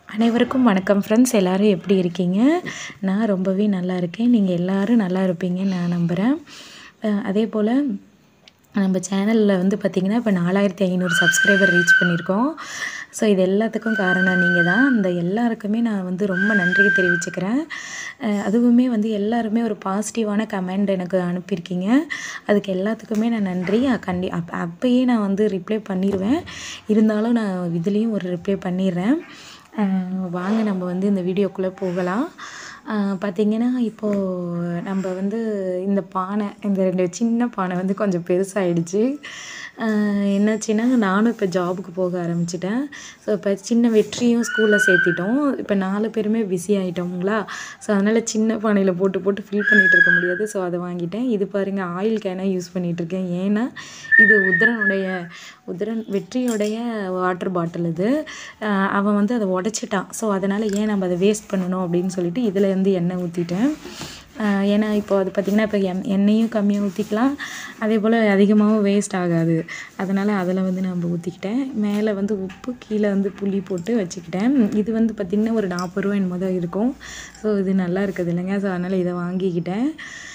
அனைவருக்கும் வணக்கம் ஃப்ரெண்ட்ஸ் எல்லோரும் எப்படி இருக்கீங்க நான் ரொம்பவே நல்லா இருக்கேன் நீங்கள் எல்லோரும் நல்லா இருப்பீங்கன்னு நான் நம்புகிறேன் அதே போல் நம்ம சேனலில் வந்து பார்த்திங்கன்னா இப்போ நாலாயிரத்தி ஐநூறு சப்ஸ்கிரைபர் ரீச் பண்ணியிருக்கோம் ஸோ இது எல்லாத்துக்கும் காரணம் நீங்கள் தான் அந்த எல்லாருக்குமே நான் வந்து ரொம்ப நன்றியை தெரிவிச்சுக்கிறேன் அஹ் அதுவுமே வந்து எல்லாருமே ஒரு பாசிட்டிவான கமெண்ட் எனக்கு அனுப்பியிருக்கீங்க அதுக்கு எல்லாத்துக்குமே நான் நன்றி அஹ் கண்டி அப் அப்பயே நான் வந்து ரிப்ளை பண்ணிடுவேன் இருந்தாலும் நான் இதுலேயும் ஒரு ரிப்ளை பண்ணிடுறேன் அஹ் வாங்க நம்ம வந்து இந்த வீடியோக்குள்ளே போகலாம் அஹ் பார்த்தீங்கன்னா இப்போது நம்ம வந்து இந்த பானை இந்த ரெண்டு சின்ன பானை வந்து கொஞ்சம் பெருசாகிடுச்சு என்னாச்சுன்னா நானும் இப்போ ஜாபுக்கு போக ஆரம்பிச்சிட்டேன் ஸோ இப்போ சின்ன வெற்றியும் ஸ்கூலில் சேர்த்திட்டோம் இப்போ நாலு பேருமே பிஸி ஆகிட்டோங்களா ஸோ அதனால் சின்ன பானையில் போட்டு போட்டு ஃபில் பண்ணிகிட்டு இருக்க முடியாது ஸோ அதை வாங்கிட்டேன் இது பாருங்கள் ஆயில் கேனாக யூஸ் பண்ணிகிட்டு இருக்கேன் ஏன்னா இது உத்ரனுடைய உத்ரன் வெற்றியோடைய வாட்டர் பாட்டில் இது அஹ் அவன் வந்து அதை உடச்சிட்டான் ஸோ அதனால் ஏன் நம்ம அதை வேஸ்ட் பண்ணணும் அப்படின்னு சொல்லிட்டு இதில் வந்து எண்ணெய் ஊற்றிட்டேன் ஏன்னா இப்போ அது பார்த்திங்கன்னா இப்போ எண் எண்ணெயும் கம்மியாக ஊற்றிக்கலாம் அதே போல் அதிகமாகவும் வேஸ்ட் ஆகாது அதனால் அதில் வந்து நம்ம ஊற்றிக்கிட்டேன் மேலே வந்து உப்பு கீழே வந்து புளி போட்டு வச்சுக்கிட்டேன் இது வந்து பார்த்திங்கன்னா ஒரு நாற்பது ரூபா என்னமோ தான் இருக்கும் ஸோ இது நல்லா இருக்குது இல்லைங்க ஸோ அதனால் இதை வாங்கிக்கிட்டேன்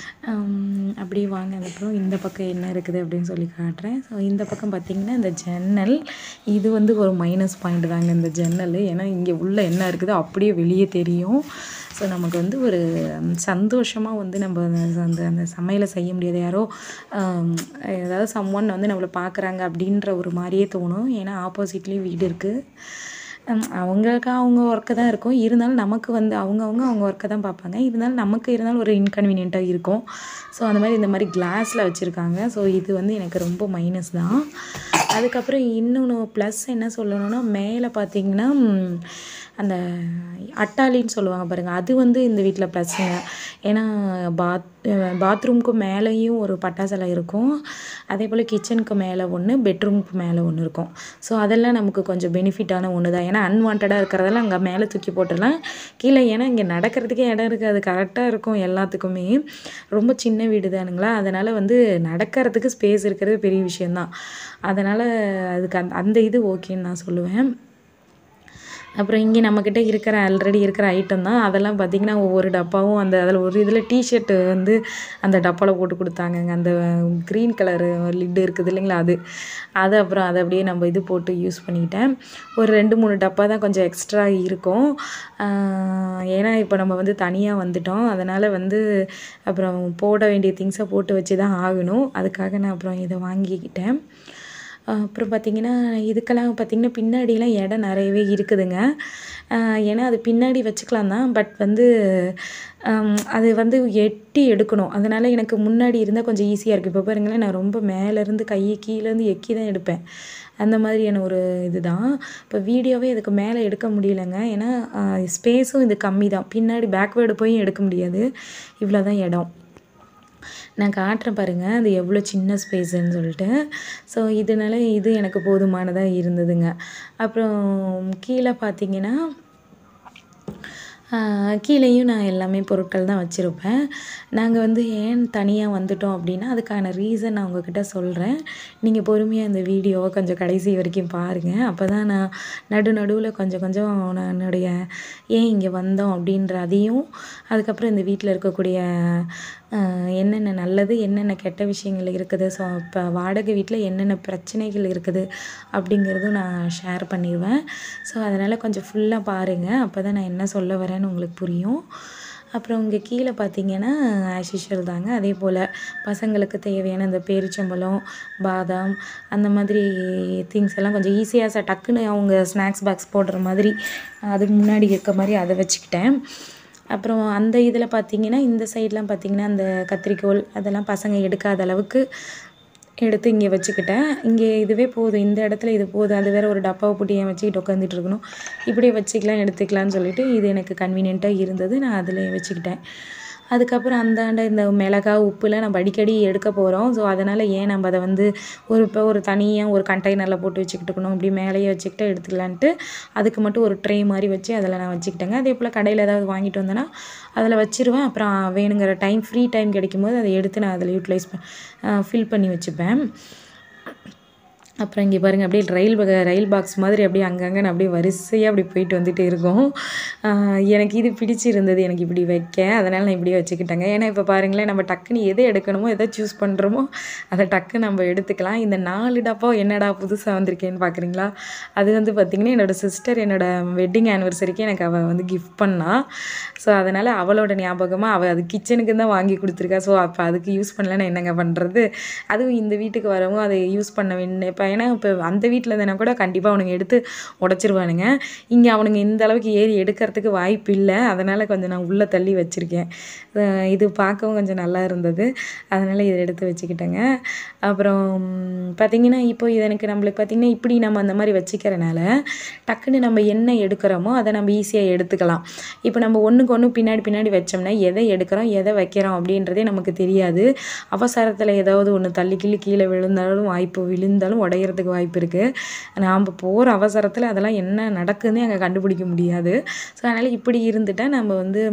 ஹம், அப்படியே வாங்கினதுக்கப்புறம் இந்த பக்கம் என்ன இருக்குது அப்படின்னு சொல்லி காட்டுறேன் ஸோ இந்த பக்கம் பார்த்திங்கன்னா இந்த ஜன்னல் இது வந்து ஒரு மைனஸ் பாயிண்ட் தாங்க இந்த ஜன்னல் ஏன்னா இங்கே உள்ள என்ன இருக்குதோ அப்படியே வெளியே தெரியும் ஸோ நமக்கு வந்து ஒரு சந்தோஷமாக வந்து நம்ம அந்த- அந்த அந்த சமையலை செய்ய முடியாது யாரோ ஆம், ஏதாவது சம்ஒன் வந்து நம்மளை பார்க்குறாங்க அப்படின்ற ஒரு மாதிரியே தோணும் ஏன்னா ஆப்போசிட்லேயும் வீடு இருக்குது ஹம், அவங்களுக்கு அவங்க ஒர்க்கு தான் இருக்கும் இருந்தாலும் நமக்கு வந்து அவங்கவுங்க அவங்க ஒர்க்கை தான் பார்ப்பாங்க இருந்தாலும் நமக்கு இருந்தாலும் ஒரு இன்கன்வீனியண்ட்டாக இருக்கும் ஸோ அந்த மாதிரி இந்த மாதிரி கிளாஸில் வச்சுருக்காங்க ஸோ இது வந்து எனக்கு ரொம்ப மைனஸ் தான் அதுக்கப்புறம் இன்னொன்று ப்ளஸ் என்ன சொல்லணும்னா மேலே பார்த்தீங்கன்னா ம், அந்த அட்டாளின்னு சொல்லுவாங்க பாருங்கள் அது வந்து இந்த வீட்டில் ப்ளஸ்ஸுங்க ஏன்னா பாத் பாத்ரூம்க்கு மேலேயும் ஒரு பட்டாசலை இருக்கும் அதே போல் கிச்சனுக்கு மேலே ஒன்று பெட்ரூமுக்கு மேலே ஒன்று இருக்கும் ஸோ அதெல்லாம் நமக்கு கொஞ்சம் பெனிஃபிட்டான ஒன்று தான் ஏன்னா அன்வான்டாக இருக்கிறதெல்லாம் அங்கே மேலே தூக்கி போட்டுடலாம் கீழே ஏன்னா இங்கே நடக்கிறதுக்கே இடம் இருக்குது அது கரெக்டாக இருக்கும் எல்லாத்துக்குமே ரொம்ப சின்ன வீடு தானுங்களா அதனால் வந்து நடக்கிறதுக்கு ஸ்பேஸ் இருக்கிறது பெரிய விஷயந்தான் அதனால் அதுக்கு அந்த அந்த இது ஓகேன்னு நான் சொல்லுவேன் அப்புறம் இங்கே நம்மக்கிட்ட இருக்கிற ஆல்ரெடி இருக்கிற ஐட்டம் தான் அதெல்லாம் பார்த்திங்கன்னா ஒவ்வொரு டப்பாவும் அந்த அதில் ஒரு இதில் டிஷர்ட்டு வந்து அந்த டப்பாவில் போட்டு கொடுத்தாங்கங்க அந்த க்ரீன் கலரு லிட்டு இருக்குது இல்லைங்களா அது அது அப்புறம் அதை அப்படியே நம்ம இது போட்டு யூஸ் பண்ணிக்கிட்டேன் ஒரு ரெண்டு மூணு டப்பா தான் கொஞ்சம் எக்ஸ்ட்ரா இருக்கும் ஆஹ் ஏன்னா இப்போ நம்ம வந்து தனியாக வந்துட்டோம் அதனால் வந்து அப்புறம் போட வேண்டிய திங்ஸை போட்டு வச்சு தான் ஆகணும் அதுக்காக நான் அப்புறம் இதை வாங்கிக்கிட்டேன் அஹ் அப்புறம் பார்த்திங்கன்னா இதுக்கெல்லாம் பார்த்திங்கன்னா பின்னாடிலாம் இடம் நிறையவே இருக்குதுங்க அஹ் ஏன்னா அது பின்னாடி வச்சுக்கலாம் தான் பட் வந்து ஹம், அது வந்து எட்டி எடுக்கணும் அதனால் எனக்கு முன்னாடி இருந்தால் கொஞ்சம் ஈஸியாக இருக்குது இப்போ பாருங்களேன் நான் ரொம்ப மேலேருந்து கையை கீழேருந்து எக்கி தான் எடுப்பேன் அந்த மாதிரியான ஒரு இதுதான் இப்போ வீடியோவே இதுக்கு மேலே எடுக்க முடியலங்க ஏன்னா ஸ்பேஸும் இது கம்மி தான் பின்னாடி பேக்வேர்டு போய் எடுக்க முடியாது இவ்வளோ தான் இடம் நான் காட்டுறேன் பாருங்கள் அது எவ்வளோ சின்ன ஸ்பேஸுன்னு சொல்லிட்டு ஸோ இதனால இது எனக்கு போதுமானதாக இருந்ததுங்க அப்புறம் கீழே பார்த்தீங்கன்னா ஆஹ் கீழேயும் நான் எல்லாமே பொருட்கள் தான் வச்சுருப்பேன் நாங்கள் வந்து ஏன் தனியாக வந்துட்டோம் அப்படின்னா அதுக்கான ரீசன் நான் உங்ககிட்ட சொல்கிறேன் நீங்கள் பொறுமையாக இந்த வீடியோவை கொஞ்சம் கடைசி வரைக்கும் பாருங்கள் அப்போ தான் நான் நடு நடுவில் கொஞ்சம் கொஞ்சம் நான் என்னுடைய ஏன் இங்கே வந்தோம் அப்படின்ற அதையும் அதுக்கப்புறம் இந்த வீட்டில் இருக்கக்கூடிய ஆஹ் என்னென்ன நல்லது என்னென்ன கெட்ட விஷயங்கள் இருக்குது ஸோ இப்போ வாடகை வீட்டில் என்னென்ன பிரச்சனைகள் இருக்குது அப்படிங்கிறதும் நான் ஷேர் பண்ணிடுவேன் ஸோ அதனால் கொஞ்சம் ஃபுல்லாக பாருங்கள் அப்போ தான் நான் என்ன சொல்ல வரேன்னு உங்களுக்கு புரியும் அப்புறம் இங்கே கீழே பார்த்தீங்கன்னா ஆஸ் யூஷுவல் தாங்க அதே போல் பசங்களுக்கு தேவையான இந்த பேரிச்சம்பழம் பாதாம் அந்த மாதிரி திங்ஸ் எல்லாம் கொஞ்சம் ஈஸியாக ச டக்குன்னு அவங்க ஸ்நாக்ஸ் பாக்ஸ் போடுற மாதிரி அதுக்கு முன்னாடி இருக்க மாதிரி அதை வச்சுக்கிட்டேன் அப்புறம் அந்த இதில் பார்த்தீங்கன்னா இந்த சைட்லாம் பார்த்தீங்கன்னா அந்த கத்திரிக்கோல் அதெல்லாம் பசங்க எடுக்காத அளவுக்கு எடுத்து இங்கே வச்சுக்கிட்டேன் இங்கே இதுவே போதும் இந்த இடத்துல இது போதும் அது வேற ஒரு டப்பாவை போட்டு ஏன் வச்சுக்கிட்டு உட்காந்துட்டு இருக்கணும் இப்படியே வச்சுக்கலாம் எடுத்துக்கலாம்னு சொல்லிட்டு இது எனக்கு கன்வீனியண்ட்டாக இருந்தது நான் அதில் வச்சுக்கிட்டேன் அதுக்கப்புறம் அந்தாண்ட இந்த மிளகா உப்புலாம் நம்ம அடிக்கடி எடுக்க போகிறோம் ஸோ அதனால் ஏன் நம்ம அதை வந்து ஒரு இப்போ ஒரு தனியாக ஒரு கண்டெய்னரில் போட்டு வச்சுக்கிட்டு இருக்கணும் இப்படி மேலேயே வச்சுக்கிட்டு எடுத்துக்கலான்ட்டு அதுக்கு மட்டும் ஒரு ட்ரே மாதிரி வச்சு அதில் நான் வச்சுக்கிட்டேங்க அதே போல் கடையில் ஏதாவது வாங்கிட்டு வந்தேன்னா அதில் வச்சிருவேன் அப்புறம் வேணுங்கிற டைம் ஃப்ரீ டைம் கிடைக்கும்போது அதை எடுத்து நான் அதில் யூட்டிலைஸ் ஃபில் பண்ணி வச்சுப்பேன் அப்புறம் இங்கே பாருங்கள் அப்படியே ரயில் வக- ரயில் பாக்ஸ் மாதிரி அப்படியே அங்கங்கே அப்படியே வரிசையாக அப்படி போயிட்டு வந்துட்டு இருக்கும் ஆஹ் எனக்கு இது பிடிச்சிருந்தது எனக்கு இப்படி வைக்க அதனால் நான் இப்படியே வச்சுக்கிட்டேங்க ஏன்னா இப்போ பாருங்களேன் நம்ம டக்குன்னு எதை எடுக்கணுமோ எதை சூஸ் பண்ணுறோமோ அதை டக்கு நம்ம எடுத்துக்கலாம் இந்த நாலு டப்பா என்னடா புதுசாக வந்திருக்கேன்னு பார்க்குறீங்களா அது வந்து பார்த்திங்கன்னா என்னோட சிஸ்டர் என்னோட வெட்டிங் ஆனிவர்சரிக்கு எனக்கு அவள் வந்து கிஃப்ட் பண்ணா ஸோ அதனால் அவளோட ஞாபகமாக அவள் அது கிச்சனுக்கு தான் வாங்கி கொடுத்துருக்கா ஸோ அப்போ அதுக்கு யூஸ் பண்ணலன்னா என்னங்க பண்ணுறது அதுவும் இந்த வீட்டுக்கு வரவும் அதை யூஸ் பண்ண வேண்டிய இப்போ ஏன்னா இப்போ அந்த வீட்டில் இருந்தேன்னா கூட கண்டிப்பாக அவனுங்க எடுத்து உடச்சிருவானுங்க இங்கே அவனுங்க இந்த அளவுக்கு ஏறி எடுக்கிறதுக்கு வாய்ப்பு இல்லை அதனால் கொஞ்சம் நான் உள்ளே தள்ளி வச்சுருக்கேன் அஹ் இது பார்க்கவும் கொஞ்சம் நல்லா இருந்தது அதனால் இதை எடுத்து வச்சுக்கிட்டேங்க அப்புறம் பார்த்திங்கன்னா இப்போ இது எனக்கு நம்மளுக்கு பார்த்திங்கன்னா இப்படி நம்ம அந்த மாதிரி வச்சுக்கிறனால டக்குன்னு நம்ம என்ன எடுக்கிறோமோ அதை நம்ம ஈஸியாக எடுத்துக்கலாம் இப்போ நம்ம ஒன்றுக்கு ஒன்று பின்னாடி பின்னாடி வச்சோம்னா எதை எடுக்கிறோம் எதை வைக்கிறோம் அப்படின்றதே நமக்கு தெரியாது அவசரத்தில் ஏதாவது ஒன்று தள்ளி கிள்ளி கீழே விழுந்தாலும் வாய்ப்பு விழுந்தாலும் உடையறதுக்கு வாய்ப்பு இருக்குது நாம் போகிற அவசரத்தில் அதெல்லாம் என்ன நடக்குதுன்னு அங்கே கண்டுபிடிக்க முடியாது ஸோ அதனால் இப்படி இருந்துட்டால் நம்ம வந்து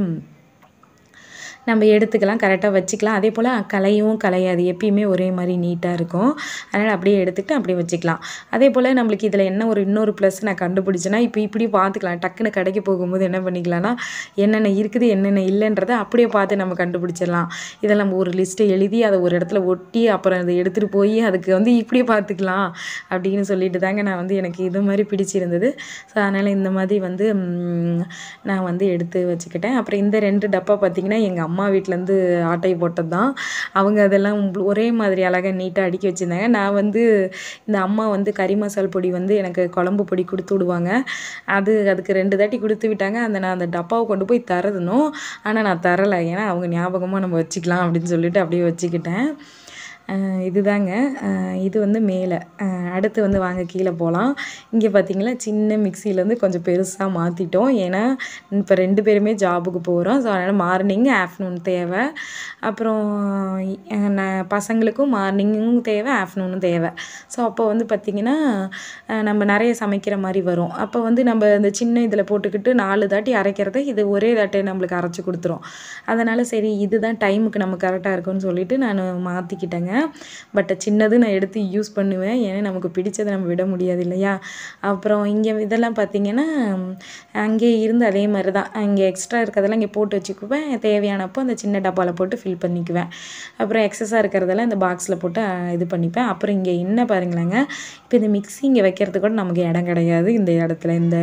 நம்ம எடுத்துக்கலாம் கரெக்டாக வச்சுக்கலாம் அதே போல் கலையும் கலையாது எப்பயுமே ஒரே மாதிரி நீட்டாக இருக்கும் அதனால் அப்படியே எடுத்துக்கிட்டு அப்படியே வச்சுக்கலாம் அதே போல் நம்மளுக்கு இதில் என்ன ஒரு இன்னொரு ப்ளஸ் நான் கண்டுபிடிச்சேன்னா இப்போ இப்படி பார்த்துக்கலாம் டக்குன்னு கடைக்கு போகும்போது என்ன பண்ணிக்கலாம்னா என்னென்ன இருக்குது என்னென்ன இல்லைன்றதை அப்படியே பார்த்து நம்ம கண்டுபிடிச்சிடலாம் இதில் நம்ம ஒரு லிஸ்ட்டை எழுதி அதை ஒரு இடத்துல ஒட்டி அப்புறம் அதை எடுத்துகிட்டு போய் அதுக்கு வந்து இப்படியே பார்த்துக்கலாம் அப்படின்னு சொல்லிட்டு தாங்க நான் வந்து எனக்கு இது மாதிரி பிடிச்சிருந்தது ஸோ அதனால் இந்த மாதிரி வந்து ம், நான் வந்து எடுத்து வச்சுக்கிட்டேன் அப்புறம் இந்த ரெண்டு டப்பா பார்த்திங்கன்னா எங்கள் அம்மா வீட்டிலேருந்து ஆட்டை போட்டது தான் அவங்க அதெல்லாம் ஒரே மாதிரி அழகாக நீட்டாக அடுக்கி வச்சுருந்தாங்க நான் வந்து இந்த அம்மா வந்து கறி மசால் பொடி வந்து எனக்கு குழம்பு பொடி கொடுத்து விடுவாங்க அது அதுக்கு ரெண்டு தாட்டி கொடுத்து விட்டாங்க அந்த நான் அந்த டப்பாவை கொண்டு போய் தரதுனும் ஆனால் நான் தரலை ஏன்னா அவங்க ஞாபகமாக நம்ம வச்சுக்கலாம் அப்படின்னு சொல்லிட்டு அப்படியே வச்சுக்கிட்டேன் அஹ் இதுதாங்க அஹ் இது வந்து மேலே அஹ் அடுத்து வந்து வாங்க கீழே போகலாம் இங்கே பார்த்தீங்களா சின்ன மிக்சியிலேருந்து கொஞ்சம் பெருசாக மாற்றிட்டோம் ஏன்னா இப்போ ரெண்டு பேருமே ஜாபுக்கு போகிறோம் ஸோ அதனால் மார்னிங் ஆஃப்டர்நூன் தேவை அப்புறம் அஹ் நான் பசங்களுக்கும் மார்னிங்கும் தேவை ஆஃப்டர்நூனும் தேவை ஸோ அப்போ வந்து பார்த்திங்கன்னா அஹ் நம்ம நிறைய சமைக்கிற மாதிரி வரும் அப்போ வந்து நம்ம இந்த சின்ன இதில் போட்டுக்கிட்டு நாலு தாட்டி அரைக்கிறத இது ஒரே தாட்டை நம்மளுக்கு அரைச்சி கொடுத்துரும் அதனால் சரி இதுதான் டைமுக்கு நம்ம கரெக்டாக இருக்கும்னு சொல்லிட்டு நான் மாற்றிக்கிட்டேங்க பட் சின்னது நான் எடுத்து யூஸ் பண்ணுவேன் ஏன்னா நமக்கு பிடிச்சதை நம்ம விட முடியாது இல்லையா அப்புறம் இங்கே இதெல்லாம் பார்த்திங்கன்னா அங்கே இருந்து அதே மாதிரி தான் அங்கே எக்ஸ்ட்ரா இருக்கிறதெல்லாம் இங்கே போட்டு வச்சுக்குவேன் தேவையானப்போ அந்த சின்ன டப்பாவில் போட்டு ஃபில் பண்ணிக்குவேன் அப்புறம் எக்ஸஸாக இருக்கிறதெல்லாம் இந்த பாக்ஸில் போட்டு அஹ், இது பண்ணிப்பேன் அப்புறம் இங்கே என்ன பாருங்களேங்க இப்போ இந்த மிக்ஸி இங்கே வைக்கிறதுக்கு கூட நமக்கு இடம் கிடையாது இந்த இடத்துல இந்த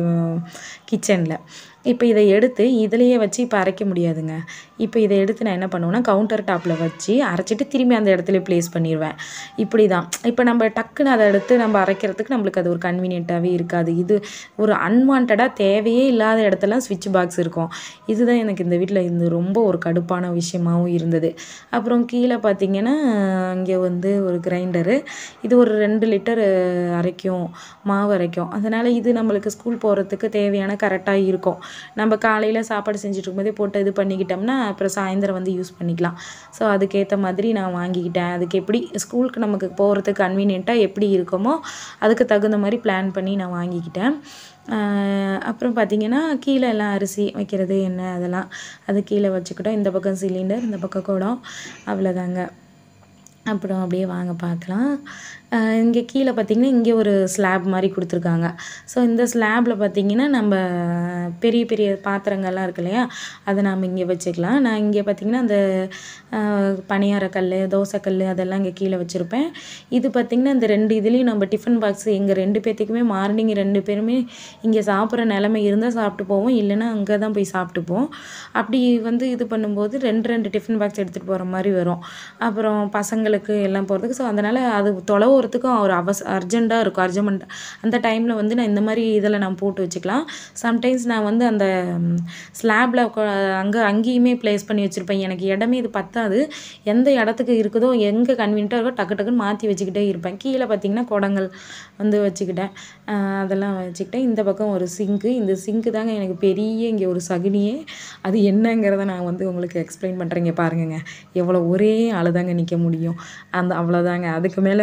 கிச்சனில் இப்போ இதை எடுத்து இதுலேயே வச்சு இப்போ அரைக்க முடியாதுங்க இப்போ இதை எடுத்து நான் என்ன பண்ணுவேன்னா கவுண்டர் டாப்பில் வச்சு அரைச்சிட்டு திரும்பி அந்த இடத்துல ப்ளேஸ் பண்ணிடுவேன் இப்படி தான் இப்போ நம்ம டக்குன்னு அதை எடுத்து நம்ம அரைக்கிறதுக்கு நம்மளுக்கு அது ஒரு கன்வீனியண்ட்டாகவே இருக்காது இது ஒரு அன்வான்டாக தேவையே இல்லாத இடத்துல ஸ்விட்ச் பாக்ஸ் இருக்கும் இதுதான் எனக்கு இந்த வீட்டில் இந்த ரொம்ப ஒரு கடுப்பான விஷயமாவும் இருந்தது அப்புறம் கீழே பார்த்தீங்கன்னா இங்கே வந்து ஒரு கிரைண்டரு இது ஒரு ரெண்டு லிட்டர் அரைக்கும் மாவு அரைக்கும் அதனால் இது நம்மளுக்கு ஸ்கூல் போகிறதுக்கு தேவையான கரெக்டாக இருக்கும் நம்ம காலையில் சாப்பாடு செஞ்சுட்டு இருக்கும்போதே போட்டு இது பண்ணிக்கிட்டோம்னா அப்புறம் சாயந்தரம் வந்து யூஸ் பண்ணிக்கலாம் ஸோ அதுக்கேற்ற மாதிரி நான் வாங்கிக்கிட்டேன் அதுக்கு எப்படி ஸ்கூலுக்கு நமக்கு போகிறதுக்கு கன்வீனியண்ட்டாக எப்படி இருக்குமோ அதுக்கு தகுந்த மாதிரி பிளான் பண்ணி நான் வாங்கிக்கிட்டேன் ஆஹ் அப்புறம் பார்த்திங்கன்னா கீழே எல்லாம் அரிசி வைக்கிறது என்ன அதெல்லாம் அது கீழே வச்சுக்கிட்டோம் இந்த பக்கம் சிலிண்டர் இந்த பக்கம் குடம் அவ்வளோதாங்க அப்புறம் அப்படியே வாங்க பார்க்கலாம் இங்கே கீழே பார்த்தீங்கன்னா இங்கே ஒரு ஸ்லாப் மாதிரி கொடுத்துருக்காங்க ஸோ இந்த ஸ்லாப்பில் பார்த்தீங்கன்னா நம்ம பெரிய பெரிய பாத்திரங்கள்லாம் இருக்கு இல்லையா அதை நாம் இங்கே வச்சுக்கலாம் நான் இங்கே பார்த்தீங்கன்னா அந்த பணியாரக்கல் தோசைக்கல் அதெல்லாம் இங்கே கீழே வச்சுருப்பேன் இது பார்த்திங்கன்னா இந்த ரெண்டு இதுலேயும் நம்ம டிஃபன் பாக்ஸ் எங்கள் ரெண்டு பேர்த்துக்குமே மார்னிங் ரெண்டு பேருமே இங்கே சாப்பிட்ற நிலமை இருந்தால் சாப்பிட்டு போவோம் இல்லைன்னா அங்கே தான் போய் சாப்பிட்டுப்போம் அப்படி வந்து இது பண்ணும்போது ரெண்டு ரெண்டு டிஃபன் பாக்ஸ் எடுத்துகிட்டு போகிற மாதிரி வரும் அப்புறம் பசங்களுக்கு எல்லாம் போகிறதுக்கு ஸோ அதனால் அது தொலைவுறதுக்கும் ஒரு அவச அர்ஜெண்ட்டாக இருக்கும் அர்ஜென்ட் அந்த டைமில் வந்து நான் இந்த மாதிரி இதில் நான் போட்டு வச்சுக்கலாம் சம்டைம்ஸ் நான் வந்து அந்த ஸ்லாப்பில் அங்கே அங்கேயுமே ப்ளேஸ் பண்ணி வச்சுருப்பேன் எனக்கு இடமே இது பத்தாது எந்த இடத்துக்கு இருக்குதோ எங்கே கன்வீனியண்ட்டாக இருக்கோ டக்கு டக்குன்னு மாற்றி வச்சுக்கிட்டே இருப்பேன் கீழே பார்த்தீங்கன்னா குடங்கள் வந்து வச்சுக்கிட்டேன் ஆஹ் அதெல்லாம் வச்சுக்கிட்டேன் இந்த பக்கம் ஒரு சிங்க்கு இந்த சிங்க்கு தாங்க எனக்கு பெரிய இங்கே ஒரு சகுனியே அது என்னங்கிறத நான் வந்து உங்களுக்கு எக்ஸ்பிளைன் பண்ணுறேன் இங்கே பாருங்கங்க எவ்வளோ ஒரே ஆள் தாங்க நிற்க முடியும் அந்த அவ்வளோதாங்க அதுக்கு மேலே அதெல்லாம் ஸோ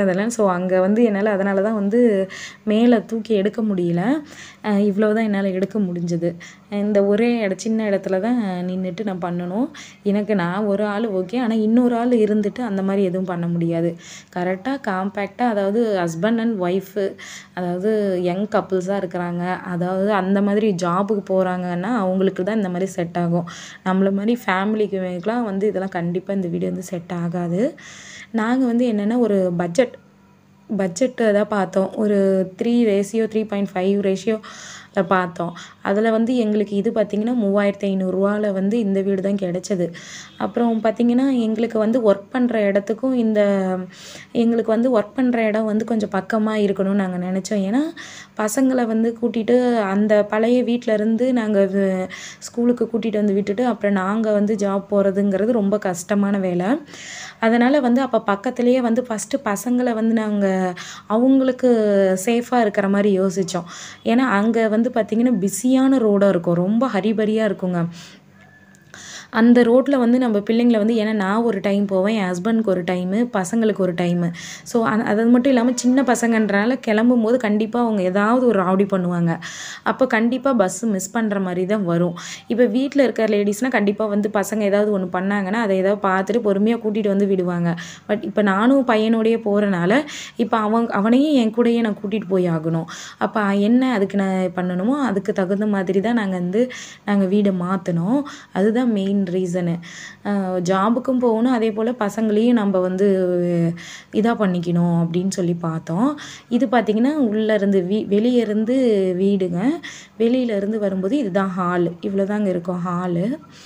அங்கே வந்து என்னால் அதனால தான் வந்து மேலே தூக்கி எடுக்க முடியல இவ்வளோ தான் என்னால் எடுக்க முடிஞ்சது இந்த ஒரே இட சின்ன இடத்துல தான் நின்றுட்டு நான் பண்ணணும் எனக்கு நான் ஒரு ஆள் ஓகே ஆனால் இன்னொரு ஆள் இருந்துட்டு அந்த மாதிரி எதுவும் பண்ண முடியாது கரெக்டாக காம்பேக்டாக அதாவது ஹஸ்பண்ட் அண்ட் ஒய்ஃபு அதாவது யங் கப்புள்ஸாக இருக்கிறாங்க அதாவது அந்த மாதிரி ஜாபுக்கு போகிறாங்கன்னா அவங்களுக்கு தான் இந்த மாதிரி செட் ஆகும் நம்மள மாதிரி ஃபேமிலிக்குலாம் வந்து இதெல்லாம் கண்டிப்பாக இந்த வீடியோ வந்து செட் ஆகாது நாங்கள் வந்து என்னென்னா ஒரு பட்ஜெட் பட்ஜெட்டு தான் பார்த்தோம் ஒரு three ratio three point five ரேஷியோவில் பார்த்தோம் அதில் வந்து எங்களுக்கு இது பார்த்திங்கன்னா மூவாயிரத்தி ஐநூறுரூவாவில் வந்து இந்த வீடு தான் கிடச்சது அப்புறம் பார்த்திங்கன்னா எங்களுக்கு வந்து ஒர்க் பண்ணுற இடத்துக்கும் இந்த எங்களுக்கு வந்து ஒர்க் பண்ணுற இடம் வந்து கொஞ்சம் பக்கமாக இருக்கணும்னு நாங்கள் நினச்சோம் ஏன்னா பசங்களை வந்து கூட்டிகிட்டு அந்த பழைய வீட்டில் இருந்து நாங்கள் ஸ்கூலுக்கு கூட்டிகிட்டு வந்து விட்டுட்டு அப்புறம் நாங்கள் வந்து ஜாப் போகிறதுங்கிறது ரொம்ப கஷ்டமான வேலை அதனால் வந்து அப்போ பக்கத்துலேயே வந்து ஃபஸ்ட்டு பசங்களை வந்து நாங்கள் அவங்களுக்கு சேஃபாக இருக்கிற மாதிரி யோசித்தோம் ஏன்னா அங்கே வந்து பார்த்திங்கன்னா பிஸியான ரோடாக இருக்கும் ரொம்ப ஹரிபரியாக இருக்குங்க அந்த ரோட்டில் வந்து நம்ம பிள்ளைங்கள வந்து ஏன்னா நான் ஒரு டைம் போவேன் என் ஹஸ்பண்ட்க்கு ஒரு டைமு பசங்களுக்கு ஒரு டைமு ஸோ அது மட்டும் இல்லாமல் சின்ன பசங்கன்றனால கிளம்பும் போது கண்டிப்பாக அவங்க ஏதாவது ஒரு ராவடி பண்ணுவாங்க அப்போ கண்டிப்பாக பஸ்ஸு மிஸ் பண்ணுற மாதிரி தான் வரும் இப்போ வீட்டில் இருக்கிற லேடிஸ்னால் கண்டிப்பாக வந்து பசங்க ஏதாவது ஒன்று பண்ணாங்கன்னா அதை ஏதாவது பார்த்துட்டு பொறுமையாக கூட்டிகிட்டு வந்து விடுவாங்க பட் இப்போ நானும் பையனோடையே போகிறனால இப்போ அவன் அவனையும் என் கூடயே நான் கூட்டிகிட்டு போய் ஆகணும் அப்போ என்ன அதுக்கு நான் பண்ணணுமோ அதுக்கு தகுந்த மாதிரி தான் நாங்கள் வந்து நாங்கள் வீடை மாற்றினோம் அதுதான் மெயின் ரீசனு ஜாபுக்கும் போகணும் அதே போல் பசங்களையும் நம்ம வந்து இதாக பண்ணிக்கணும் அப்படின்னு சொல்லி பார்த்தோம் இது பார்த்திங்கன்னா உள்ளேருந்து வீ வெளியே இருந்து வீடுங்க வெளியிலேருந்து வரும்போது இதுதான் ஹால் இவ்வளோ தாங்க இருக்கும் ஹாலு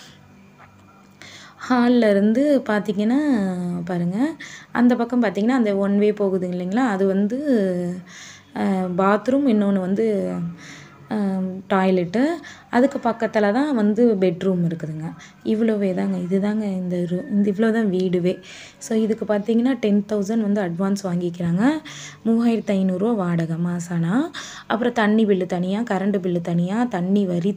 ஹாலில் இருந்து பார்த்திங்கன்னா பாருங்கள் அந்த பக்கம் பார்த்திங்கன்னா அந்த ஒன் வே போகுது இல்லைங்களா அது வந்து பாத்ரூம் இன்னொன்று வந்து டாய்லெட்டு அதுக்கு பக்கத்தில் தான் வந்து பெட்ரூம் இருக்குதுங்க இவ்வளோவே தாங்க இது தாங்க இந்த ரூ இந்த இவ்வளோ தான் வீடுவே ஸோ இதுக்கு பார்த்தீங்கன்னா டென் தௌசண்ட் வந்து அட்வான்ஸ் வாங்கிக்கிறாங்க மூவாயிரத்து ஐநூறுரூவா வாடகை மாசானா அப்புறம் தண்ணி பில்லு தனியாக கரண்ட் பில்லு தனியாக தண்ணி வரி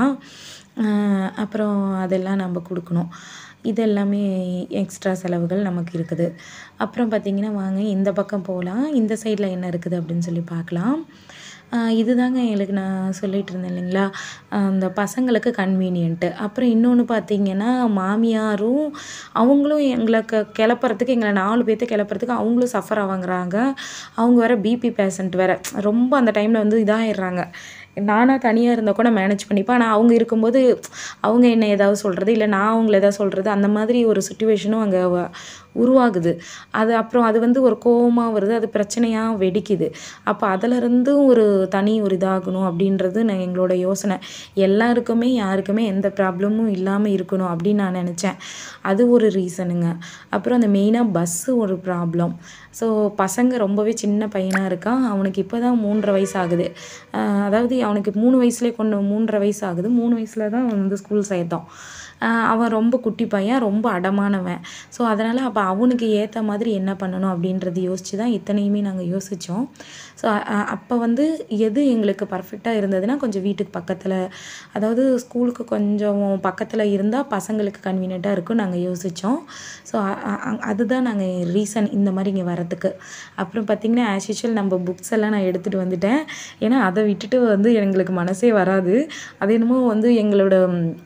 தனியாக அப்புறம் அதெல்லாம் நம்ம கொடுக்கணும் இது எல்லாமே எக்ஸ்ட்ரா செலவுகள் நமக்கு இருக்குது அப்புறம் பார்த்திங்கன்னா வாங்க இந்த பக்கம் போகலாம் இந்த சைடில் என்ன இருக்குது அப்படின்னு சொல்லி பார்க்கலாம் இதுதாங்க எங்களுக்கு நான் சொல்லிகிட்டு இருந்தேன் இல்லைங்களா அந்த பசங்களுக்கு கன்வீனியன்ட்டு அப்புறம் இன்னொன்று பார்த்தீங்கன்னா மாமியாரும் அவங்களும் எங்களை க கிளப்புறதுக்கு எங்களை நாலு பேர்த்த கிளப்புறதுக்கு அவங்களும் சஃபர் ஆகுறாங்க அவங்க வேறு பிபி பேஷண்ட் வேறு ரொம்ப அந்த டைமில் வந்து இதாகிடுறாங்க நானாக தனியாக இருந்தால் கூட மேனேஜ் பண்ணிப்பேன் ஆனால் அவங்க இருக்கும்போது அவங்க என்ன ஏதாவது சொல்கிறது இல்லை நான் அவங்கள ஏதாவது சொல்கிறது அந்த மாதிரி ஒரு சுச்சுவேஷனும் அங்கே உருவாகுது அது அப்புறம் அது வந்து ஒரு கோவமாக வருது அது பிரச்சனையாக வெடிக்குது அப்போ அதிலருந்தும் ஒரு தனி ஒரு இதாகணும் அப்படின்றது நான் எங்களோட யோசனை எல்லாருக்குமே யாருக்குமே எந்த ப்ராப்ளமும் இல்லாமல் இருக்கணும் அப்படின்னு நான் நினச்சேன் அது ஒரு ரீசனுங்க அப்புறம் அந்த மெயினாக பஸ்ஸு ஒரு ப்ராப்ளம் ஸோ பசங்க ரொம்பவே சின்ன பையனாக இருக்கான் அவனுக்கு இப்போ தான் மூன்றரை வயசு ஆகுது அதாவது அவனுக்கு மூணு வயசுலேயே கொண்டு மூன்றரை வயசு ஆகுது மூணு வயசில் தான் வந்து ஸ்கூல் சேர்த்தோம் அவன் ரொம்ப குட்டி பையன் ரொம்ப அடமானவன் ஸோ அதனால் அப்போ அவனுக்கு ஏற்ற மாதிரி என்ன பண்ணணும் அப்படின்றது யோசித்து தான் இத்தனையுமே நாங்கள் யோசித்தோம் ஸோ அப்போ வந்து எது எங்களுக்கு பர்ஃபெக்டாக இருந்ததுன்னா கொஞ்சம் வீட்டுக்கு பக்கத்தில் அதாவது ஸ்கூலுக்கு கொஞ்சம் பக்கத்தில் இருந்தால் பசங்களுக்கு கன்வீனியண்ட்டாக இருக்கும் நாங்கள் யோசித்தோம் ஸோ அதுதான் நாங்கள் ரீசன் இந்த மாதிரி இங்கே வரத்துக்கு அப்புறம் பார்த்திங்கன்னா ஆஸ் யூஷுவல் நம்ம புக்ஸ் எல்லாம் நான் எடுத்துகிட்டு வந்துட்டேன் ஏன்னா அதை விட்டுட்டு வந்து எங்களுக்கு மனசே வராது அது என்னமோ வந்து எங்களோட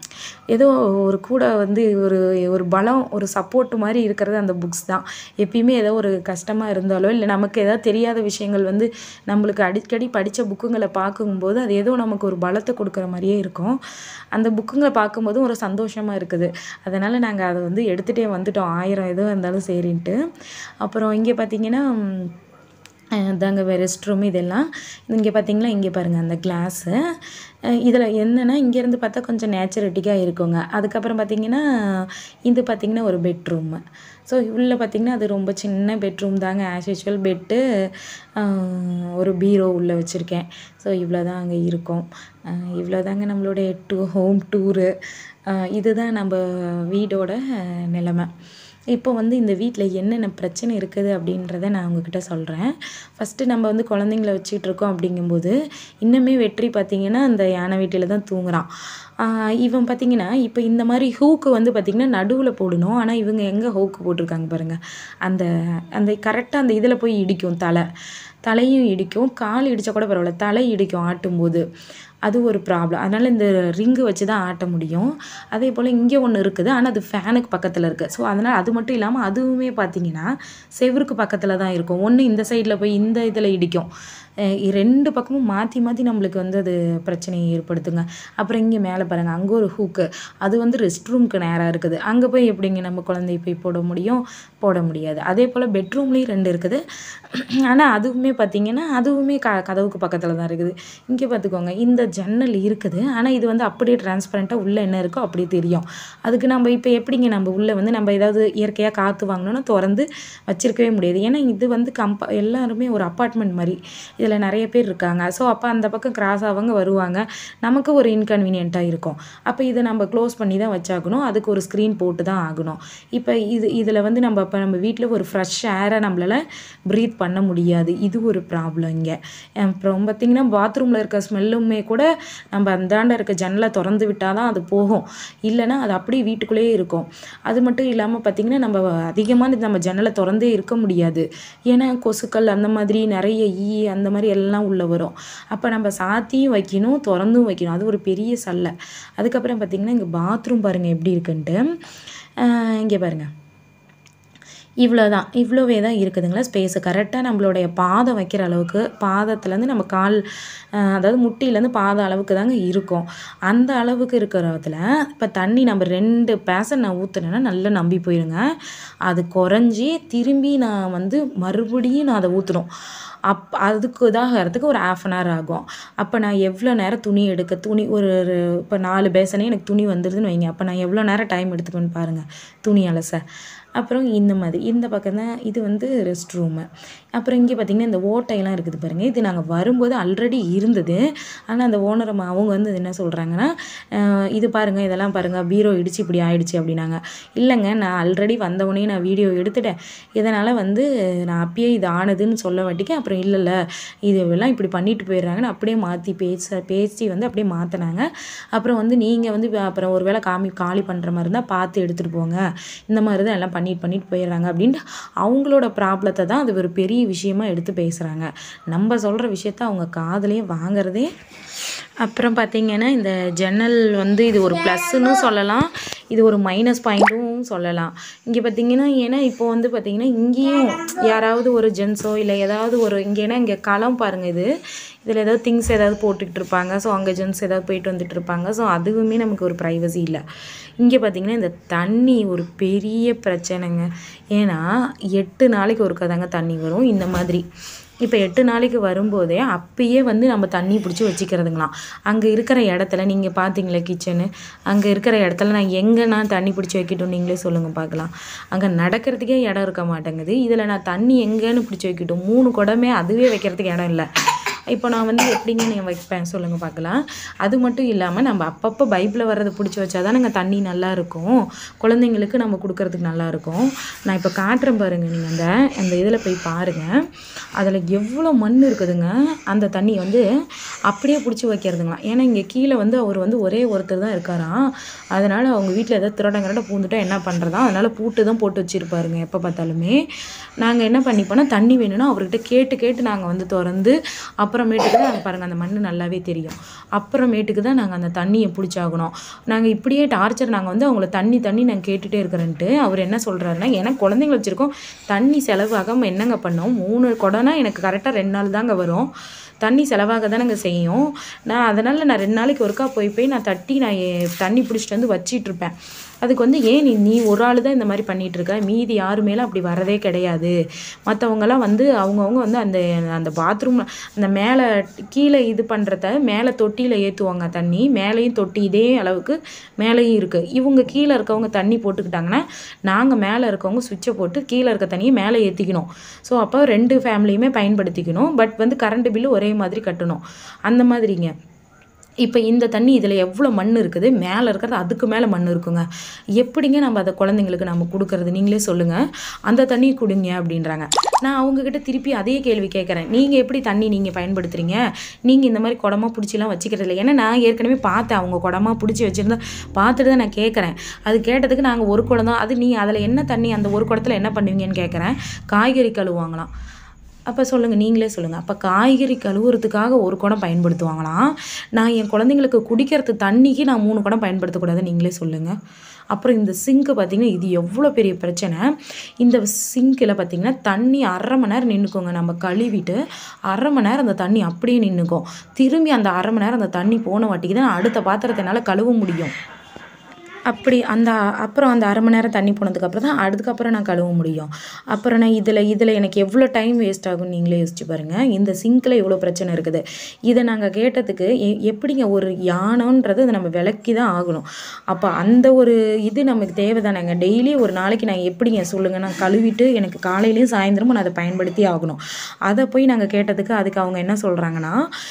ஏதோ ஒரு கூட வந்து ஒரு ஒரு பலம் ஒரு சப்போர்ட் மாதிரி இருக்கிறது அந்த புக்ஸ் தான் எப்பயுமே ஏதோ ஒரு கஷ்டமாக இருந்தாலோ இல்லை நமக்கு ஏதாவது தெரியாத விஷயங்கள் வந்து நம்மளுக்கு அடிக்கடி படித்த புக்குங்களை பார்க்கும்போது அது ஏதோ நமக்கு ஒரு பலத்தை கொடுக்குற மாதிரியே இருக்கும் அந்த புக்குங்களை பார்க்கும்போதும் ஒரு சந்தோஷமாக இருக்குது அதனால் நாங்கள் அதை வந்து எடுத்துகிட்டே வந்துட்டோம் ஆயிரம் எதுவும் இருந்தாலும் சரின்ட்டு அப்புறம் இங்கே பார்த்திங்கன்னா அதாங்க ரெஸ்ட் ரூம் இதெல்லாம் இங்கே பார்த்தீங்களா இங்கே பாருங்கள் அந்த கிளாஸு இதில் என்னென்னா இங்கேருந்து பார்த்தா கொஞ்சம் நேச்சுரட்டிக்காக இருக்குங்க அதுக்கப்புறம் பார்த்திங்கன்னா இது பார்த்திங்கன்னா ஒரு பெட்ரூம்மு ஸோ உள்ளே பார்த்திங்கன்னா அது ரொம்ப சின்ன பெட்ரூம் தாங்க ஆஸ் யூஷுவல் பெட்டு ஒரு பீரோ உள்ளே வச்சுருக்கேன் ஸோ இவ்வளோ தான் அங்கே இருக்கும் இவ்வளோ தாங்க நம்மளுடைய டூ ஹோம் டூரு இதுதான் நம்ம வீடோட நிலமை இப்போ வந்து இந்த வீட்டில் என்னென்ன பிரச்சனை இருக்குது அப்படின்றத நான் உங்ககிட்ட சொல்கிறேன் ஃபஸ்ட்டு நம்ம வந்து குழந்தைங்கள வச்சுட்டு இருக்கோம் அப்படிங்கும்போது இன்னுமே வெற்றி பார்த்திங்கன்னா அந்த யானை வீட்டில் தான் தூங்குறான் ஆஹ் இவன் பார்த்திங்கன்னா இப்போ இந்த மாதிரி ஹூக்கு வந்து பார்த்திங்கன்னா நடுவில் போடணும் ஆனால் இவங்க எங்கே ஹூக்கு போட்டிருக்காங்க பாருங்கள் அந்த அந்த கரெக்டாக அந்த இதில் போய் இடிக்கும் தலை தலையும் இடிக்கும் கால் இடித்தா கூட பரவாயில்ல தலை இடிக்கும் ஆட்டும்போது அது ஒரு ப்ராப்ளம் அதனால் இந்த ரிங்கு வச்சு தான் ஆட்ட முடியும் அதே போல் இங்கே ஒன்று இருக்குது ஆனால் அது ஃபேனுக்கு பக்கத்தில் இருக்குது ஸோ அதனால் அது மட்டும் இல்லாமல் அதுவுமே பார்த்தீங்கன்னா செவருக்கு பக்கத்தில் தான் இருக்கும் ஒன்று இந்த சைடில் போய் இந்த இதில் இடிக்கும் அஹ் இ- ரெண்டு பக்கமும் மாற்றி மாற்றி நம்மளுக்கு வந்து அது பிரச்சனையை ஏற்படுத்துங்க அப்புறம் இங்கே மேலே பாருங்கள் அங்கே ஒரு ஹூக்கு அது வந்து ரெஸ்ட் ரூம்க்கு நேராக இருக்குது அங்கே போய் எப்படிங்க நம்ம குழந்தைய போய் போட முடியும் போட முடியாது அதே போல் பெட்ரூம்லேயும் ரெண்டு இருக்குது ஆனால் அதுவுமே பார்த்தீங்கன்னா அதுவுமே க கதவுக்கு பக்கத்தில் தான் இருக்குது இங்கே பார்த்துக்கோங்க இந்த ஜன்னல் இருக்குது ஆனால் இது வந்து அப்படியே டிரான்ஸ்பரண்ட்டாக உள்ளே என்ன இருக்கோ அப்படியே தெரியும் அதுக்கு நம்ம இப்போ எப்படிங்க நம்ம உள்ளே வந்து நம்ம ஏதாவது இயற்கையாக காற்று வாங்கணும்னா திறந்து வச்சிருக்கவே முடியாது ஏன்னா இது வந்து கம்பா எல்லாருமே ஒரு அப்பார்ட்மெண்ட் மாதிரி இதில் நிறைய பேர் இருக்காங்க ஸோ அப்போ அந்த பக்கம் கிராஸ் ஆவங்க வருவாங்க நமக்கு ஒரு இன்கன்வீனியண்ட்டாக இருக்கும் அப்போ இதை நம்ம க்ளோஸ் பண்ணி தான் வச்சாகணும் அதுக்கு ஒரு ஸ்க்ரீன் போட்டு தான் ஆகணும் இப்போ இது இதில் வந்து நம்ம இப்போ நம்ம வீட்டில் ஒரு ஃப்ரெஷ் ஏரை நம்மளால் ப்ரீத் பண்ண முடியாது இது ஒரு ப்ராப்ளம் இங்கே அப்புறம் பார்த்திங்கன்னா பாத்ரூமில் இருக்க ஸ்மெல்லுமே கூட நம்ம அந்தாண்ட இருக்க ஜன்னலை திறந்து விட்டால் தான் அது போகும் இல்லைன்னா அது அப்படியே வீட்டுக்குள்ளேயே இருக்கும் அது மட்டும் இல்லாமல் பார்த்திங்கன்னா நம்ம அதிகமாக நம்ம ஜன்னலை திறந்தே இருக்க முடியாது ஏன்னா கொசுக்கள் அந்த மாதிரி நிறைய ஈ அந்த மாதிரி எல்லாம் உள்ளே வரும் அப்போ நம்ம சாத்தியும் வைக்கணும் திறந்தும் வைக்கணும் அது ஒரு பெரிய சல்லை அதுக்கப்புறம் பார்த்திங்கன்னா இங்கே பாத்ரூம் பாருங்கள் எப்படி இருக்குன்ட்டு இங்கே பாருங்கள் இவ்வளோ தான் இவ்வளோவே தான் இருக்குதுங்களா ஸ்பேஸு கரெக்டாக நம்மளுடைய பாதம் வைக்கிற அளவுக்கு பாதத்துலேருந்து நம்ம கால் அஹ், அதாவது முட்டியிலேருந்து பாதம் அளவுக்கு தாங்க இருக்கும் அந்த அளவுக்கு இருக்கிறதுல இப்போ தண்ணி நம்ம ரெண்டு பேசன் நான் ஊற்றுனேன்னா நல்லா நம்பி போயிருங்க அது குறைஞ்சி திரும்பி நான் வந்து மறுபடியும் நான் அதை ஊற்றணும் அப் அதுக்கு இதாகிறதுக்கு ஒரு ஆஃப் அன் ஹவர் ஆகும் அப்போ நான் எவ்வளோ நேரம் துணி எடுக்க துணி ஒரு இப்போ நாலு பேசனே எனக்கு துணி வந்துடுதுன்னு வைங்க அப்போ நான் எவ்வளோ நேரம் டைம் எடுத்துக்குவேன்னு பாருங்கள் துணி அலச அப்புறம் இந்த மாதிரி இந்த பக்கம் தான் இது வந்து ரெஸ்ட் ரூமு அப்புறம் இங்கே பார்த்திங்கன்னா இந்த ஓட்டையெல்லாம் இருக்குது பாருங்கள் இது நாங்கள் வரும்போது ஆல்ரெடி இருந்தது ஆனால் அந்த ஓனர் அம்மா அவங்க வந்து என்ன சொல்கிறாங்கன்னா அஹ் இது பாருங்கள் இதெல்லாம் பாருங்கள் பீரோ இடிச்சு இப்படி ஆயிடுச்சு அப்படின்னாங்க இல்லைங்க நான் ஆல்ரெடி வந்தவொடனே நான் வீடியோ எடுத்துட்டேன் இதனால் வந்து நான் அப்பயே இது ஆனதுன்னு சொல்ல வாட்டிக்கு அப்புறம் இல்லை இல்லை இது எல்லாம் இப்படி பண்ணிட்டு போயிடுறாங்கன்னு அப்படியே மாற்றி பேச பேசி வந்து அப்படியே மாற்றினாங்க அப்புறம் வந்து நீங்கள் வந்து இப்ப அப்புறம் ஒரு வேளை காமி காலி பண்ணுற மாதிரி இருந்தால் பார்த்து எடுத்துகிட்டு போங்க இந்த மாதிரி தான் எல்லாம் பண்ணிட்டு பண்ணிட்டு போயிடுறாங்க அப்படின்ட்டு அவங்களோட ப்ராப்ளத்தை தான் அது ஒரு பெரிய விஷயமா எடுத்து பேசுகிறாங்க நம்ம சொல்கிற விஷயத்த அவங்க காதுலயே வாங்குறதே அப்புறம் பார்த்தீங்கன்னா இந்த ஜன்னல் வந்து இது ஒரு ப்ளஸ்ன்னு சொல்லலாம் இது ஒரு மைனஸ் பாயிண்ட்டும் சொல்லலாம் இங்கே பார்த்தீங்கன்னா ஏன்னா இப்போ வந்து பார்த்தீங்கன்னா இங்கேயும் யாராவது ஒரு ஜென்ஸோ இல்லை ஏதாவது ஒரு இங்கே ஏன்னா இங்கே களம் பாருங்கள் இது இதில் ஏதாவது திங்ஸ் ஏதாவது போட்டுக்கிட்டு இருப்பாங்க ஸோ அங்கே ஜென்ஸ் ஏதாவது போயிட்டு வந்துட்டு இருப்பாங்க ஸோ அதுவுமே நமக்கு ஒரு ப்ரைவசி இல்லை இங்கே பார்த்தீங்கன்னா இந்த தண்ணி ஒரு பெரிய பிரச்சனைங்க ஏன்னா எட்டு நாளைக்கு ஒருக்கா தாங்க தண்ணி வரும் இந்த மாதிரி இப்போ எட்டு நாளைக்கு வரும்போதே அப்பயே வந்து நம்ம தண்ணி பிடிச்சி வச்சுக்கிறதுங்களாம் அங்கே இருக்கிற இடத்துல நீங்கள் பார்த்தீங்களே கிச்சனு அங்கே இருக்கிற இடத்துல நான் எங்கே நான் தண்ணி பிடிச்சி வைக்கட்டும் நீங்களே சொல்லுங்கள் பார்க்கலாம் அங்கே நடக்கிறதுக்கே இடம் இருக்க மாட்டேங்குது இதில் நான் தண்ணி எங்கேன்னு பிடிச்சி வைக்கட்டும் மூணு குடமே அதுவே வைக்கிறதுக்கு இடம் இல்லை இப்போ நான் வந்து எப்படிங்க நீங்கள் வைப்பேன் சொல்லுங்கள் பார்க்கலாம் அது மட்டும் இல்லாமல் நம்ம அப்பப்போ பைப்பில் வர்றதை பிடிச்சி வச்சா தானேங்க தண்ணி நல்லா இருக்கும் குழந்தைங்களுக்கு நம்ம கொடுக்கறதுக்கு நல்லா இருக்கும் நான் இப்போ காட்டுறேன் பாருங்கள் நீங்கள் அந்த அந்த இதில் போய் பாருங்கள் அதில் எவ்வளோ மண் இருக்குதுங்க அந்த தண்ணி வந்து அப்படியே பிடிச்சி வைக்கிறதுங்களாம் ஏன்னா இங்கே கீழே வந்து அவர் வந்து ஒரே ஒருத்தர் தான் இருக்காராம் அதனால் அவங்க வீட்டில் ஏதாவது திருடங்கரட பூந்துட்டா என்ன பண்ணுறதா அதனால் பூட்டு தான் போட்டு வச்சுருப்பாருங்க எப்போ பார்த்தாலுமே நாங்கள் என்ன பண்ணிப்போனா தண்ணி வேணும்னா அவர்கிட்ட கேட்டு கேட்டு நாங்கள் வந்து திறந்து அப்புறமேட்டுக்கு தான் பாருங்கள் அந்த மண் நல்லாவே தெரியும் அப்புறமேட்டுக்கு தான் நாங்கள் அந்த தண்ணியை பிடிச்சாகணும் நாங்கள் இப்படியே டார்ச்சர் நாங்கள் வந்து அவங்கள தண்ணி தண்ணி நாங்கள் கேட்டுகிட்டே இருக்கிறேன்ட்டு அவர் என்ன சொல்கிறாருன்னா ஏன்னா குழந்தைங்க வச்சுருக்கோம் தண்ணி செலவாகாமல் என்னங்க பண்ணோம் மூணு குடம்னா எனக்கு கரெக்டாக ரெண்டு நாள் தாங்க வரும் தண்ணி செலவாக தானேங்க செய்யும் நான் அதனால் நான் ரெண்டு நாளைக்கு ஒருக்கா போய் போய் நான் தட்டி நான் எ- தண்ணி பிடிச்சிட்டு வந்து வச்சிட்டு இருப்பேன் அதுக்கு வந்து ஏன் நீ நீ ஒரு ஆள் தான் இந்த மாதிரி பண்ணிட்டு இருக்க மீதி யாருமேலாம் அப்படி வரதே கிடையாது மற்றவங்கலாம் வந்து அவங்கவுங்க வந்து அந்த அந்த பாத்ரூம் அந்த மேலே கீழே இது பண்ணுறத மேலே தொட்டியில் ஏற்றுவாங்க தண்ணி மேலேயும் தொட்டி இதே அளவுக்கு மேலேயும் இருக்குது இவங்க கீழே இருக்கவங்க தண்ணி போட்டுக்கிட்டாங்கன்னா நாங்கள் மேலே இருக்கவங்க சுவிட்சை போட்டு கீழே இருக்க தண்ணியை மேலே ஏற்றிக்கணும் ஸோ அப்போ ரெண்டு ஃபேமிலியுமே பயன்படுத்திக்கணும் பட் வந்து கரண்ட் பில்லு ஒரே மாதிரி கட்டணும் அந்த மாதிரிங்க இப்போ இந்த தண்ணி இதில் எவ்வளோ மண் இருக்குது மேலே இருக்கிறது அதுக்கு மேலே மண் இருக்குங்க எப்படிங்க நம்ம அதை குழந்தைங்களுக்கு நம்ம கொடுக்கறது நீங்களே சொல்லுங்கள் அந்த தண்ணி குடிங்க அப்படின்றாங்க நான் அவங்கக்கிட்ட திருப்பி அதே கேள்வி கேட்குறேன் நீங்கள் எப்படி தண்ணி நீங்கள் பயன்படுத்துகிறீங்க நீங்கள் இந்த மாதிரி குடமா பிடிச்சிலாம் வச்சுக்கிறது இல்லை ஏன்னா நான் ஏற்கனவே பார்த்தேன் அவங்க குடமா பிடிச்சி வச்சுருந்தா பார்த்துட்டு தான் நான் கேட்குறேன் அது கேட்டதுக்கு நாங்கள் ஒரு குடம் தான் அது நீ அதில் என்ன தண்ணி அந்த ஒரு குடத்துல என்ன பண்ணுவீங்கன்னு கேட்குறேன் காய்கறி கழுவாங்களாம் அப்போ சொல்லுங்கள் நீங்களே சொல்லுங்கள் அப்போ காய்கறி கழுவுறதுக்காக ஒரு குடம் பயன்படுத்துவாங்களாம் நான் என் குழந்தைங்களுக்கு குடிக்கிறது தண்ணிக்கு நான் மூணு குடம் பயன்படுத்தக்கூடாது நீங்களே சொல்லுங்கள் அப்புறம் இந்த சிங்க்கு பார்த்திங்கன்னா இது எவ்வளோ பெரிய பிரச்சனை இந்த சிங்கில் பார்த்திங்கன்னா தண்ணி அரை மணி நேரம் நின்றுக்கோங்க நம்ம கழுவிட்டு அரை மணி நேரம் அந்த தண்ணி அப்படியே நின்றுக்கும் திரும்பி அந்த அரை மணி நேரம் அந்த தண்ணி போன வாட்டிக்கு தான் அடுத்த பாத்திரத்தை என்னால் கழுவ முடியும் அப்படி அந்த அப்புறம் அந்த அரை மணி நேரம் தண்ணி போனதுக்கப்புறம் தான் அதுக்கப்புறம் நான் கழுவ முடியும் அப்புறம் நான் இதில் இதில் எனக்கு எவ்வளோ டைம் வேஸ்ட் ஆகும் நீங்களே யோசிச்சு பாருங்கள் இந்த சிங்கில் இவ்வளோ பிரச்சனை இருக்குது இதை நாங்கள் கேட்டதுக்கு எ- எப்படிங்க ஒரு யானன்றது அதை நம்ம விளக்கி தான் ஆகணும் அப்போ அந்த ஒரு இது நமக்கு தேவைதானேங்க டெய்லி ஒரு நாளைக்கு நான் எப்படிங்க சொல்லுங்கள் நான் கழுவிட்டு எனக்கு காலையிலையும் சாயந்தரமும் நான் அதை பயன்படுத்தி ஆகணும் அதை போய் நாங்கள் கேட்டதுக்கு அதுக்கு அவங்க என்ன சொல்கிறாங்கன்னா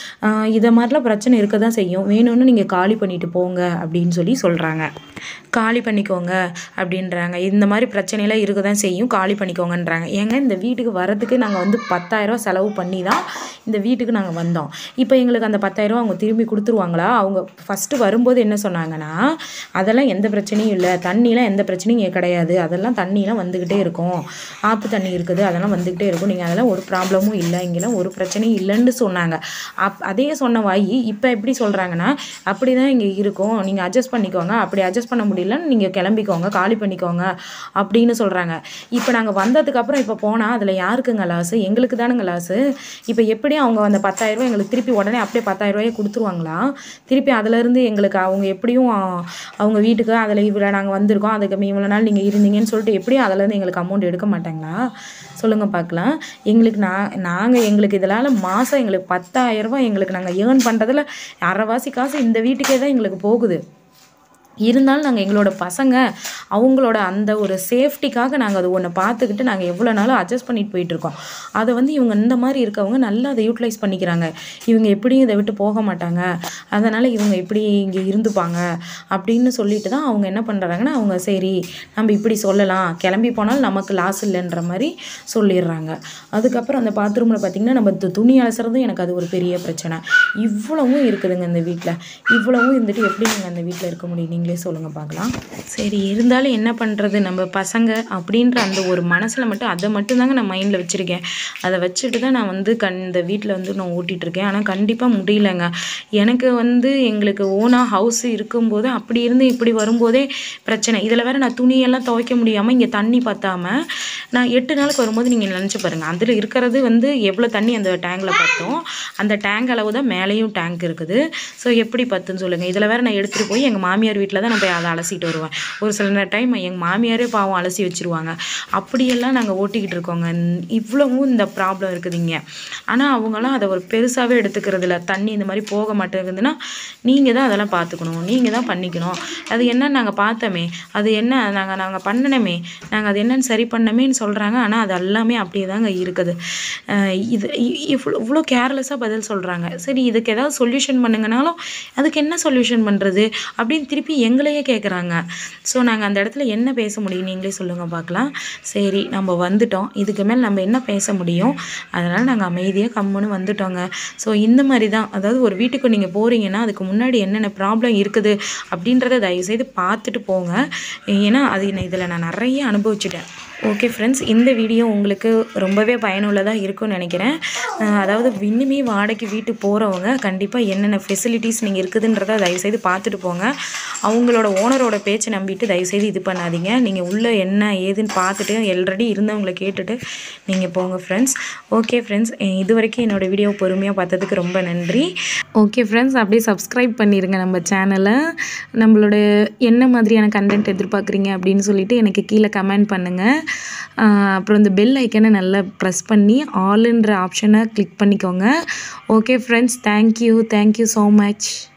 இதை மாதிரிலாம் பிரச்சனை இருக்க தான் செய்யும் வேணும்னு நீங்கள் காலி பண்ணிட்டு போங்க அப்படின்னு சொல்லி சொல்கிறாங்க காலி பண்ணிக்கோங்க அப்படின்றாங்க இந்த மாதிரி பிரச்சனையெல்லாம் இருக்க தான் செய்யும் காலி பண்ணிக்கோங்கன்றாங்க ஏங்க இந்த வீட்டுக்கு வரதுக்கு நாங்கள் வந்து பத்தாயிரரூவா செலவு பண்ணி தான் இந்த வீட்டுக்கு நாங்கள் வந்தோம் இப்போ எங்களுக்கு அந்த பத்தாயிரரூவா அவங்க திரும்பி கொடுத்துருவாங்களா அவங்க ஃபஸ்ட்டு வரும்போது என்ன சொன்னாங்கன்னா அதெல்லாம் எந்த பிரச்சனையும் இல்லை தண்ணிலாம் எந்த பிரச்சனையும் இங்க கிடையாது அதெல்லாம் தண்ணிலாம் வந்துக்கிட்டே இருக்கும் ஆற்று தண்ணி இருக்குது அதெல்லாம் வந்துக்கிட்டே இருக்கும் நீங்கள் அதெல்லாம் ஒரு ப்ராப்ளமும் இல்லை இங்கெல்லாம் ஒரு பிரச்சனையும் இல்லைன்னு சொன்னாங்க அப் அதே சொன்ன வாயி இப்போ எப்படி சொல்கிறாங்கன்னா அப்படி தான் இங்கே இருக்கும் நீங்கள் அட்ஜஸ்ட் பண்ணிக்கோங்க அப்படி அட்ஜஸ்ட் பண்ண முடியலன்னு நீங்கள் கிளம்பிக்கோங்க காலி பண்ணிக்கோங்க அப்படின்னு சொல்கிறாங்க இப்போ நாங்கள் வந்ததுக்கப்புறம் இப்போ போனால் அதில் யாருக்குங்க லாஸு எங்களுக்கு தானுங்க லாஸு இப்போ எப்படி அவங்க அந்த பத்தாயிரரூவா எங்களுக்கு திருப்பி உடனே அப்படியே பத்தாயிரரூவாயே கொடுத்துருவாங்களா திருப்பி அதுலேருந்து எங்களுக்கு அவங்க எப்படியும் ஆ, அவங்க வீட்டுக்கு அதில் இவ்வளோ நாங்கள் வந்திருக்கோம் அதுக்கு இவ்வளோ நாள் நீங்கள் இருந்தீங்கன்னு சொல்லிட்டு எப்படியும் அதுலேருந்து எங்களுக்கு அமௌண்ட் எடுக்க மாட்டாங்களா சொல்லுங்கள் பார்க்கலாம் எங்களுக்கு நான் நாங்கள் எங்களுக்கு இதனால் மாதம் எங்களுக்கு பத்தாயிரரூபா எங்களுக்கு நாங்கள் ஏர்ன் பண்ணுறதுல அரைவாசி காசு இந்த வீட்டுக்கே தான் எங்களுக்கு போகுது இருந்தாலும் நாங்கள் எங்களோட பசங்க அவங்களோட அந்த ஒரு சேஃப்டிக்காக நாங்கள் அது ஒன்று பார்த்துக்கிட்டு நாங்கள் எவ்வளோ நாளும் அட்ஜஸ்ட் பண்ணிட்டு போயிட்டுருக்கோம் அதை வந்து இவங்க இந்த மாதிரி இருக்கவங்க நல்லா அதை யூட்டிலைஸ் பண்ணிக்கிறாங்க இவங்க எப்படியும் இதை விட்டு போக மாட்டாங்க அதனால் இவங்க இப்படி இங்கே இருந்துப்பாங்க அப்படின்னு சொல்லிட்டு தான் அவங்க என்ன பண்ணுறாங்கன்னா அவங்க சரி நம்ம இப்படி சொல்லலாம் கிளம்பி போனால் நமக்கு லாஸ் இல்லைன்ற மாதிரி சொல்லிடுறாங்க அதுக்கப்புறம் அந்த பாத்ரூமில் பார்த்திங்கன்னா நம்ம து- துணி அலசுறதும் எனக்கு அது ஒரு பெரிய பிரச்சனை இவ்வளவும் இருக்குதுங்க இந்த வீட்டில் இவ்வளவும் இருந்துட்டு எப்படி நீங்கள் அந்த வீட்டில் இருக்க முடியும் நீங்களே சொல்லுங்கள் பார்க்கலாம் சரி இருந்தாலும் என்ன பண்ணுறது நம்ம பசங்க அப்படின்ற அந்த ஒரு மனசில் மட்டும் அதை மட்டும் தாங்க நான் மைண்டில் வச்சுருக்கேன் அதை வச்சுட்டு தான் நான் வந்து கண் இந்த வீட்டில் வந்து நான் ஓட்டிகிட்டு இருக்கேன் ஆனால் கண்டிப்பாக முடியலங்க எனக்கு வந்து எங்களுக்கு ஓனாக ஹவுஸ் இருக்கும்போது அப்படி இருந்து இப்படி வரும்போதே பிரச்சனை இதில் வேற நான் துணியெல்லாம் துவைக்க முடியாமல் இங்கே தண்ணி பத்தாம நான் எட்டு நாளுக்கு வரும்போது நீங்கள் நினச்சி பாருங்கள் அதில் இருக்கிறது வந்து எவ்வளோ தண்ணி அந்த டேங்கில் பற்றும் அந்த டேங்க் அளவு தான் மேலேயும் டேங்க் இருக்குது ஸோ எப்படி பத்துன்னு சொல்லுங்கள் இதில் வேற நான் எடுத்துகிட்டு போய் எங்கள் மாமியார் வீட்டில் தான் நான் போய் அதை அலசிட்டு வருவேன் ஒரு சில டைம் எங்கள் மாமியாரே பாவம் அலசி வச்சிருவாங்க அப்படியெல்லாம் நாங்கள் ஓட்டிக்கிட்டு இருக்கோங்க இவ்வளவும் இந்த ப்ராப்ளம் இருக்குதுங்க ஆனால் அவங்களாம் அதை ஒரு பெருசாகவே எடுத்துக்கிறது இல்ல தண்ணி இந்த மாதிரி போக மாட்டேங்குதுன்னா நீங்கள் தான் அதெல்லாம் பார்த்துக்கணும் நீங்கள் தான் பண்ணிக்கணும் அது என்னன்னு நாங்கள் பார்த்தோமே அது என்ன நாங்கள் நாங்கள் பண்ணணுமே நாங்கள் அது என்னன்னு சரி பண்ணமேன்னு சொல்கிறாங்க ஆனால் அது எல்லாமே அப்படியே தாங்க இருக்குது அஹ் இது இ- இவ்வளோ இவ்வளோ கேர்லெஸ்ஸாக பதில் சொல்கிறாங்க சரி இதுக்கு ஏதாவது சொல்யூஷன் பண்ணுங்கனாலும் அதுக்கு என்ன சொல்யூஷன் பண்ணுறது அப்படின்னு திருப்பி எங்களையே கேட்குறாங்க ஸோ நாங்கள் அந்த இடத்துல என்ன பேச முடியும் நீங்களே சொல்லுங்கள் பார்க்கலாம் சரி நம்ம வந்துட்டோம் இதுக்கு மேல் நம்ம என்ன பேச முடியும் அதனால் நாங்கள் அமைதியாக கம்முன்னு வந்துட்டோங்க ஸோ இந்த மாதிரி தான் அதாவது ஒரு வீட்டுக்கு நீங்கள் போகிறீங்கன்னா அதுக்கு முன்னாடி என்னென்ன ப்ராப்ளம் இருக்குது அப்படின்றத தயவுசெய்து பார்த்துட்டு போங்க ஏன்னா அது இதில் நான் நிறைய அனுபவிச்சிட்டேன் ஓகே ஃப்ரெண்ட்ஸ் இந்த வீடியோ உங்களுக்கு ரொம்பவே பயனுள்ளதாக இருக்கும்னு நினைக்கிறேன் அஹ் அதாவது இன்னுமே வாடகைக்கு வீட்டுக்கு போகிறவங்க கண்டிப்பாக என்னென்ன ஃபெசிலிட்டிஸ் நீங்கள் இருக்குதுன்றத தயவுசெய்து பார்த்துட்டு போங்க அவங்களோட ஓனரோட பேச்சை நம்பிட்டு தயவுசெய்து இது பண்ணாதீங்க நீங்கள் உள்ளே என்ன ஏதுன்னு பார்த்துட்டு ஆல்ரெடி இருந்தவங்கள கேட்டுட்டு நீங்கள் போங்க ஃப்ரெண்ட்ஸ் ஓகே ஃப்ரெண்ட்ஸ் இது வரைக்கும் என்னோடய வீடியோ பொறுமையாக பார்த்ததுக்கு ரொம்ப நன்றி ஓகே ஃப்ரெண்ட்ஸ் அப்படியே சப்ஸ்கிரைப் பண்ணிடுங்க நம்ம சேனலை நம்மளோட என்ன மாதிரியான கண்டென்ட் எதிர்பார்க்குறீங்க அப்படின்னு சொல்லிட்டு எனக்கு கீழே கமெண்ட் பண்ணுங்கள் அப்புறம் இந்த பெல் ஐக்கனை நல்லா ப்ரெஸ் பண்ணி ஆல்ன்ற ஆப்ஷனை கிளிக் பண்ணிக்கோங்க okay friends thank you thank you so much